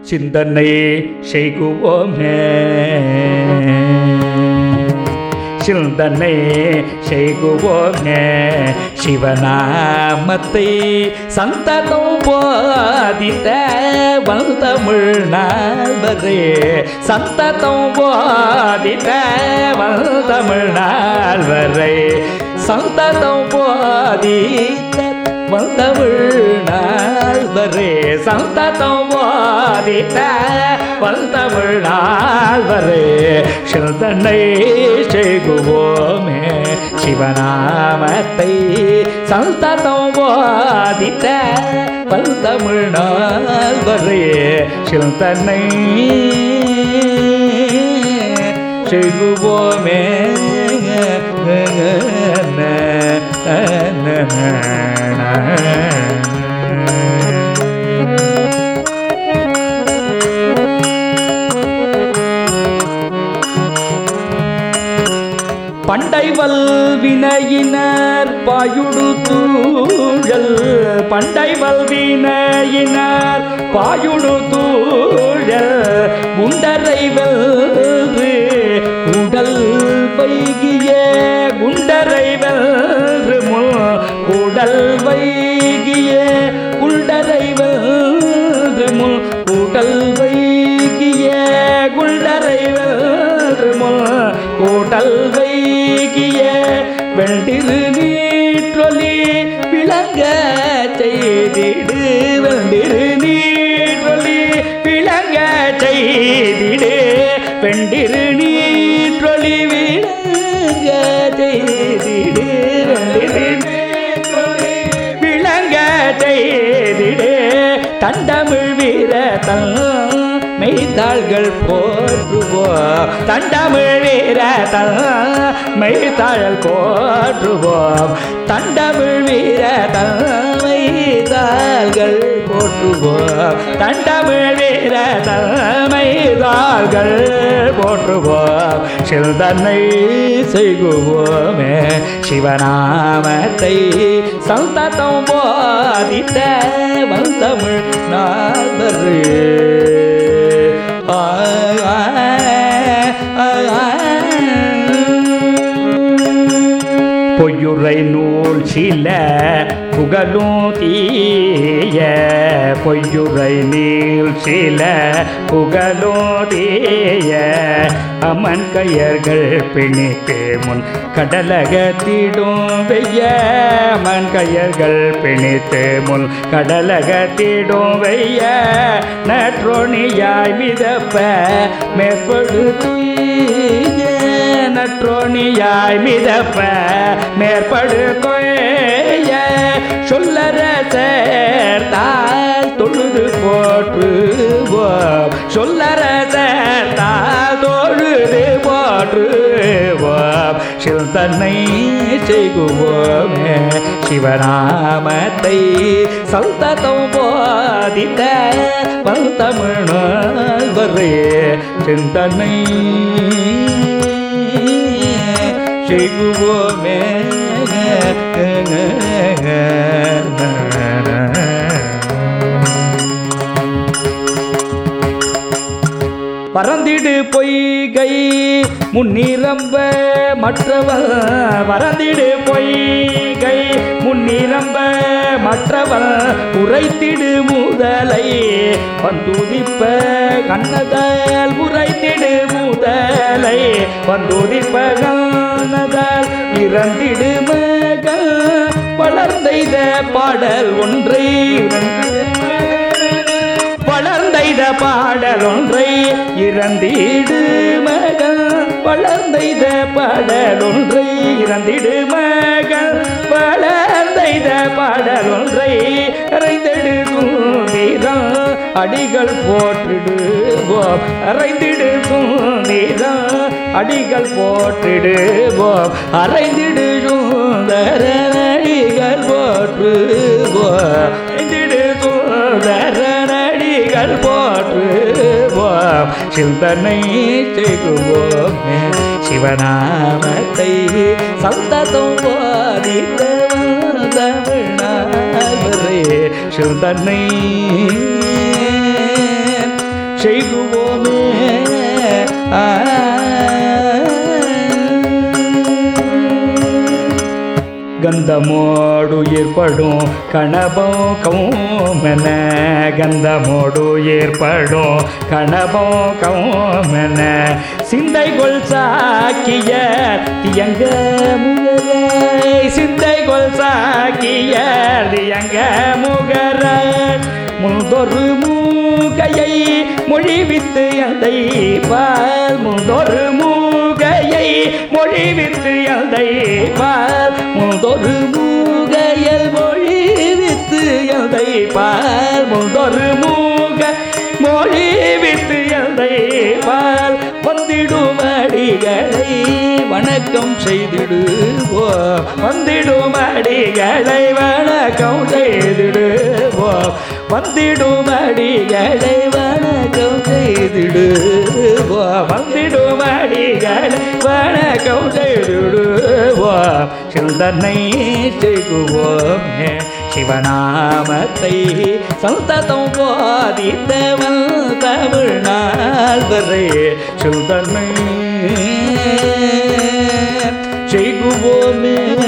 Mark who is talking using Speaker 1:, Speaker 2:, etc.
Speaker 1: சிந்தனை செய்குவோமே சிந்தனை செய்குவோமே சிவநாமத்தை சந்ததம் போதித்த வந்தமிழ் நாள்வரே சந்ததம் போதித்த வந்தமிழ் நாள்வரை சந்ததம் போதித்த வந்தமிழ் நாள்வரே சந்ததம் போதித்த வந்தமிழ் நாள்வரே சிந்தனை செய்குவோமே சிவநாமத்தை சந்ததம் போதித்த வந்தமிழ் நாள்வரே சிந்தனை செய்குவோமே பண்டை வல்வினையினர் பாயுடு தூழல் பண்டை வல்வினையினர் பாயுடு தூழல் குண்டரை வெல்று உடல் வைகிய குண்டரை வெல்று முள் உடல் வைகிய குண்டரை வெல்று முள் உடல் வைகிய குண்டரை வெல்று முள் கூட்டல் வைகிய வெண்டிரு நீற்றொலி விளங்க செய்திடு வெண்டிரு நீற்றொலி விளங்க செய்திடு வெண்டிரு நீற்றொலி விளங்க செய்திடு வெண்டிரு நீற்றொலி விளங்க செய்திடு தண்டமிழ் வீரதன் மெய்தாள்கள் போற்றுவோம் தண்டமிழ் வீரதன் மெய்தாள் போற்றுவோம் தண்டமிழ் வீரதன் மெய்தாள்கள் போற்றுவோம் தண்டமிழ் வீரதன் மெய்தாள்கள் போற்றுவோம் சில்தன்னை செய்குவோமே சிவநாமத்தை சந்ததம் போதித்த வந்தமிழ் நாள்வரு பொய்யுரை நூல் சில புகழும் தீய பொய்யுரை நீள் சில புகழும் தீய அமன் கையர்கள் பிணித்து முன் கடலகத்திடும் வெய்ய அமன் கையர்கள் பிணித்து முன் கடலகத்திடும் வெய்ய நற்றோணியாய் மிதப்ப மேற்படுத்துய நற்றோணியாய் மிதப்ப மேற்படு கொய்ய சொல்லற சேர்த்தால் தொழுது போற்றுவோம் சொல்லற சேர்த்தால் தொழுது போற்றுவோம் சிந்தனை செய்குவோமே சிவநாமத்தை சந்ததம் போதித்த பல்தமிழ் வரே சிந்தனை செய்குவோமே பறந்திடு பொய்கை முன்னிரம்ப மற்றவன் பறந்திடு பொய்கை முன்னிரம்ப மற்றவன் உரைத்திடு முதலை வந்துதிப்ப கண்ணதால் உரைத்திடு முதலை வந்துதிப்ப கண்ணதால் இறந்திடு மகள் வளர்ந்த பாடல் ஒன்றை வளர்ந்த பாடல் ஒன்றை இறந்திடு மகள் வளர்ந்த பாடல் ஒன்றை இறந்திடு மகள் வளர்ந்த பாடல் ஒன்றை அறைந்திடு தூந்திரம் அடிகள் போற்றிடுவோம் அறைந்திடு தூந்திரம் அடிகள் போற்றிடுவோம் அறைந்திடு சுந்தர அடிகள் போற்றுவோம் அறைந்திடு சுந்தர அடிகள் போற்றுவோம் சிந்தனை செய்குவோம் சிவநாமத்தை சந்ததம் போதித்தவன் தமிழ்நாவரே சிந்தனை செய்குவோமே ஆ கந்தமோடு ஏற்படும் கணபம் கௌமென கந்தமோடு ஏற்படும் கணபம் கௌமென சிந்தைகொள் சாக்கிய தியங்க முகரை சிந்தைகொள் சாக்கிய தியங்க முகரை முந்தொரு மூகையை மொழிவித்து எந்தை பால் முந்தொரு மூகையை மொழிவித்து எந்தை பால் முந்தொரு மூகையல் மொழிவித்து எந்தை பால் முந்தொரு மூக மொழிவித்து எந்தை பால் வந்திடும் அடிகளை வணக்கம் செய்திடுவோம் வந்திடும் அடிகளை வணக்கம் செய்திடுவோம் வந்திடும் அடிகளை வணக்கம் செய்திடுவோம் வந்திடும் அடிகளை வணக்கம் செய்திடுவோம் சிந்தனை செய்குவோம் சிவநாமத்தை சந்ததம் போதித்தவன் தமிழ்நாள் வரை சிந்தனை செய்குவோமே